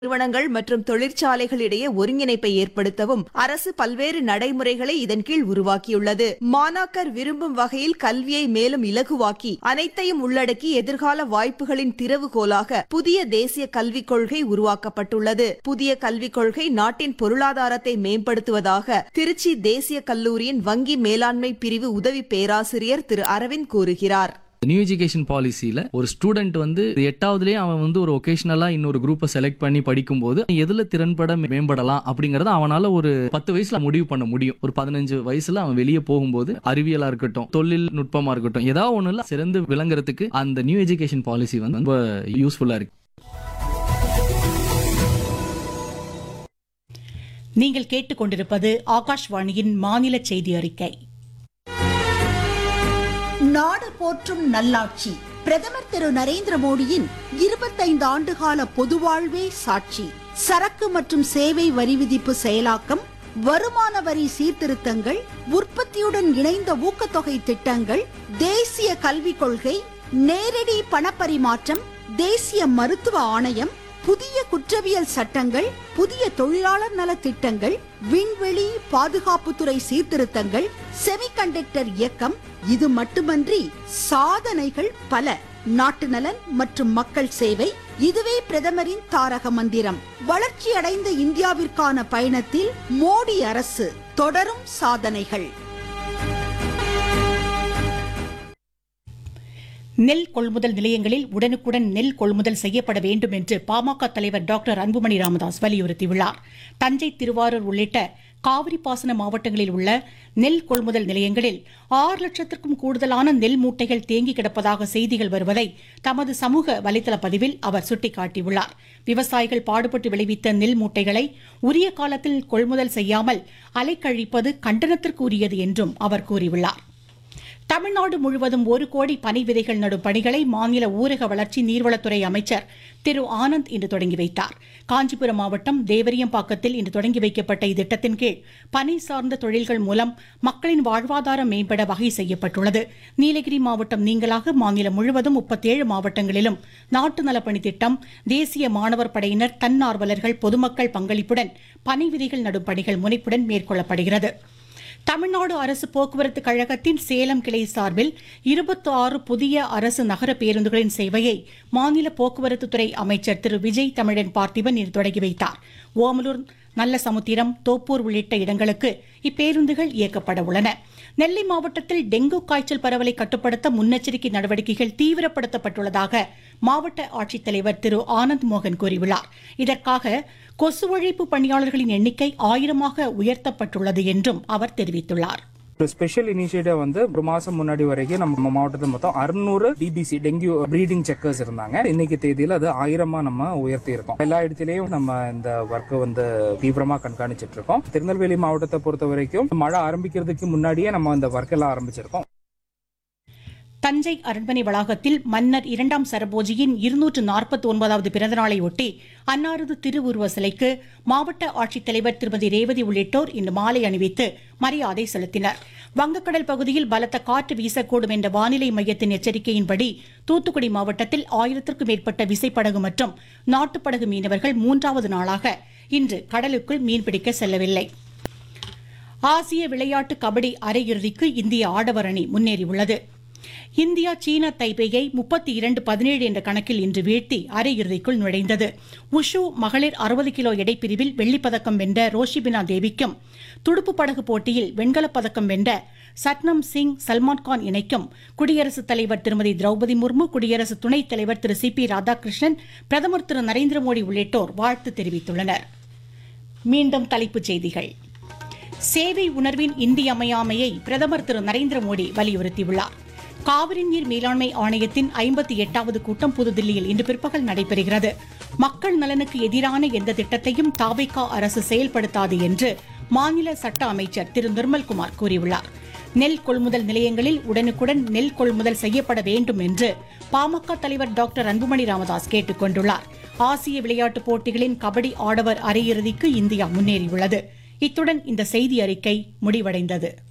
நிறுவனங்கள் மற்றும் தொழிற்சாலைகளிடையே ஒருங்கிணைப்பை ஏற்படுத்தவும் அரசு பல்வேறு நடைமுறைகளை இதன் கீழ் உருவாக்கியுள்ளது மாணாக்கர் விரும்பும் வகையில் கல்வியை மேலும் இலகுவாக்கி அனைத்தையும் உள்ளடக்கி எதிர்கால வாய்ப்புகளின் திறவுகோலாக புதிய தேசிய கல்விக் கொள்கை உருவாக்கப்பட்டுள்ளது புதிய கல்விக் கொள்கை நாட்டின் பொருளாதாரத்தை மேம்படுத்துவதாக திருச்சி தேசிய கல்லூரியின் வங்கி மேலாண்மை பிரிவு உதவி பேராசிரியர் திரு அரவிந்த் கூறுகிறார் நியூ எஜுகேஷன் பாலிசியில் ஒரு ஸ்டூடெண்ட் வந்து எட்டாவதுலேயே அவன் வந்து ஒரு ஒகேஷனலாக இன்னொரு குரூப்பை செலக்ட் பண்ணி படிக்கும்போது எதில் திறன்பட மேம்படலாம் அப்படிங்கறத அவனால ஒரு பத்து வயசுல முடிவு பண்ண முடியும் ஒரு பதினஞ்சு வயசுல அவன் வெளியே போகும்போது அறிவியலா இருக்கட்டும் தொழில் நுட்பமா இருக்கட்டும் ஏதாவது ஒண்ணுல சிறந்து விளங்குறதுக்கு அந்த நியூ எஜுகேஷன் பாலிசி வந்து ரொம்ப யூஸ்ஃபுல்லா இருக்கு நீங்கள் கேட்டுக்கொண்டிருப்பது ஆகாஷ்வாணியின் மாநில செய்தி அறிக்கை நாடு போற்றும் நல்லாட்சி பிரதமர் திரு நரேந்திர மோடியின் இருபத்தைந்து ஆண்டுகால பொதுவாழ்வே சாட்சி சரக்கு மற்றும் சேவை வரி விதிப்பு செயலாக்கம் வருமான வரி சீர்திருத்தங்கள் உற்பத்தியுடன் இணைந்த ஊக்கத்தொகை திட்டங்கள் தேசிய கல்விக் கொள்கை நேரடி பணப்பரிமாற்றம் தேசிய மருத்துவ ஆணையம் புதிய குற்றவியல் சட்டங்கள் புதிய தொழிலாளர் நல திட்டங்கள் விண்வெளி பாதுகாப்புத்துறை சீர்திருத்தங்கள் செமிகண்டக்டர் இயக்கம் இது மட்டுமன்றி சாதனைகள் பல நாட்டு நலன் மற்றும் மக்கள் சேவை இதுவே பிரதமரின் தாரக மந்திரம் வளர்ச்சி அடைந்த இந்தியாவிற்கான பயணத்தில் மோடி அரசு தொடரும் சாதனைகள் நெல் கொள்முதல் நிலையங்களில் உடனுக்குடன் நெல் கொள்முதல் செய்யப்பட வேண்டும் என்று பாமக தலைவர் டாக்டர் அன்புமணி ராமதாஸ் வலியுறுத்தியுள்ளார் தஞ்சை திருவாரூர் உள்ளிட்ட காவிரி பாசன மாவட்டங்களில் உள்ள நெல் கொள்முதல் நிலையங்களில் ஆறு லட்சத்திற்கும் கூடுதலான நெல் மூட்டைகள் தேங்கி கிடப்பதாக செய்திகள் வருவதை தமது சமூக வலைதள பதிவில் அவர் சுட்டிக்காட்டியுள்ளார் விவசாயிகள் பாடுபட்டு விளைவித்த நெல் மூட்டைகளை உரிய காலத்தில் கொள்முதல் செய்யாமல் அலைக்கழிப்பது கண்டனத்திற்கு உரியது என்றும் அவர் கூறியுள்ளார் தமிழ்நாடு முழுவதும் ஒரு கோடி பனை விதைகள் நடும் பணிகளை மாநில ஊரக வளர்ச்சி நீர்வளத்துறை அமைச்சர் திரு ஆனந்த் இன்று தொடங்கி வைத்தார் காஞ்சிபுரம் மாவட்டம் தேவரியம்பாக்கத்தில் இன்று தொடங்கி வைக்கப்பட்ட இத்திட்டத்தின் கீழ் பனை சார்ந்த தொழில்கள் மூலம் மக்களின் வாழ்வாதாரம் மேம்பட வகை செய்யப்பட்டுள்ளது நீலகிரி மாவட்டம் நீங்களாக மாநிலம் முழுவதும் முப்பத்தேழு மாவட்டங்களிலும் நாட்டு நலப்பணி திட்டம் தேசிய மாணவர் படையினர் தன்னார்வலர்கள் பொதுமக்கள் பங்களிப்புடன் பனை விதைகள் நடும் பணிகள் முனைப்புடன் மேற்கொள்ளப்படுகிறது தமிழ்நாடு அரசு போக்குவரத்து கழகத்தின் சேலம் கிளை சார்பில் இருபத்தி ஆறு புதிய அரசு நகர பேருந்துகளின் சேவையை மாநில போக்குவரத்து துறை அமைச்சர் திரு விஜய் தமிழன் பார்த்திபன் இன்று தொடங்கி வைத்தார் ஓமலூர் நல்ல சமுத்திரம் தோப்பூர் உள்ளிட்ட இடங்களுக்கு இப்பேருந்துகள் இயக்கப்பட உள்ளன நெல்லை மாவட்டத்தில் டெங்கு காய்ச்சல் பரவலை கட்டுப்படுத்த முன்னெச்சரிக்கை நடவடிக்கைகள் தீவிரப்படுத்தப்பட்டுள்ளதாக மாவட்ட ஆட்சித்தலைவர் திரு ஆனந்த் மோகன் கூறியுள்ளார் இதற்காக கொசு ஒழிப்பு பணியாளர்களின் எண்ணிக்கை ஆயிரமாக உயர்த்தப்பட்டுள்ளது என்றும் அவர் தெரிவித்துள்ளார் ஒரு ஸ்பெஷல் இனிஷியேட்டிவ் வந்து ஒரு மாசம் முன்னாடி வரைக்கும் நம்ம மாவட்டத்தில் மொத்தம் அறுநூறு டிபிசி டெங்கு ப்ரீடிங் செக்கர்ஸ் இருந்தாங்க இன்னைக்கு தேதியில அது ஆயிரமா நம்ம உயர்த்தி இருக்கோம் எல்லா இடத்துலயும் நம்ம இந்த ஒர்க்கை வந்து தீவிரமா கண்காணிச்சிட்டு இருக்கோம் திருநெல்வேலி மாவட்டத்தை பொறுத்த வரைக்கும் மழை ஆரம்பிக்கிறதுக்கு முன்னாடியே நம்ம இந்த ஒர்க் எல்லாம் ஆரம்பிச்சிருக்கோம் தஞ்சை அரண்மனை வளாகத்தில் மன்னர் இரண்டாம் சரபோஜியின் இருநூற்று நாற்பத்தி ஒன்பதாவது பிறந்தநாளை ஒட்டி அன்னாரது திருவுருவ சிலைக்கு மாவட்ட ஆட்சித்தலைவர் திருமதி ரேவதி உள்ளிட்டோர் இன்று மாலை அணிவித்து மரியாதை செலுத்தினர் வங்கக்கடல் பகுதியில் பலத்த காற்று வீசக்கூடும் என்ற வானிலை மையத்தின் எச்சரிக்கையின்படி தூத்துக்குடி மாவட்டத்தில் ஆயிரத்திற்கும் மேற்பட்ட விசைப்படகு மற்றும் நாட்டுப்படகு மீனவர்கள் மூன்றாவது நாளாக இன்று கடலுக்குள் மீன்பிடிக்க செல்லவில்லை ஆசிய விளையாட்டு கபடி அரையிறுதிக்கு இந்திய ஆடவர் அணி முன்னேறியுள்ளது இந்தியா சீனா தைபேயை முப்பத்தி இரண்டு பதினேழு என்ற கணக்கில் இன்று வீழ்த்தி அரையிறுதிக்குள் நுழைந்தது உஷு மகளிர் அறுபது கிலோ எடைப்பிரிவில் வெள்ளிப்பதக்கம் வென்ற ரோஷிபினா தேவிக்கும் துடுப்பு படகு போட்டியில் வெண்கலப் பதக்கம் வென்ற சட்னம் சிங் சல்மான் கான் இணைக்கும் குடியரசுத் தலைவர் திருமதி திரௌபதி முர்மு குடியரசு துணைத் தலைவர் திரு சி பி ராதாகிருஷ்ணன் பிரதமர் திரு நரேந்திர மோடி உள்ளிட்டோர் வாழ்த்து தெரிவித்துள்ளனர் மீண்டும் தலைப்புச் செய்திகள் சேவை உணர்வின் இன்றியமையாமையை பிரதமர் திரு நரேந்திர மோடி வலியுறுத்தியுள்ளார் காவிரி நீர் மேலாண்மை ஆணையத்தின் ஐம்பத்தி எட்டாவது கூட்டம் புதுதில்லியில் இன்று பிற்பகல் நடைபெறுகிறது மக்கள் நலனுக்கு எதிரான எந்த திட்டத்தையும் தாவைக்கா அரசு செயல்படுத்தாது என்று மாநில சட்ட அமைச்சர் திரு நிர்மல்குமார் கூறியுள்ளார் நெல் கொள்முதல் நிலையங்களில் உடனுக்குடன் நெல் கொள்முதல் செய்யப்பட வேண்டும் என்று பாமக தலைவர் டாக்டர் அன்புமணி ராமதாஸ் கேட்டுக் கொண்டுள்ளார் ஆசிய விளையாட்டுப் போட்டிகளின் கபடி ஆடவர் அரையிறுதிக்கு இந்தியா முன்னேறியுள்ளது இத்துடன் இந்த செய்தி அறிக்கை முடிவடைந்தது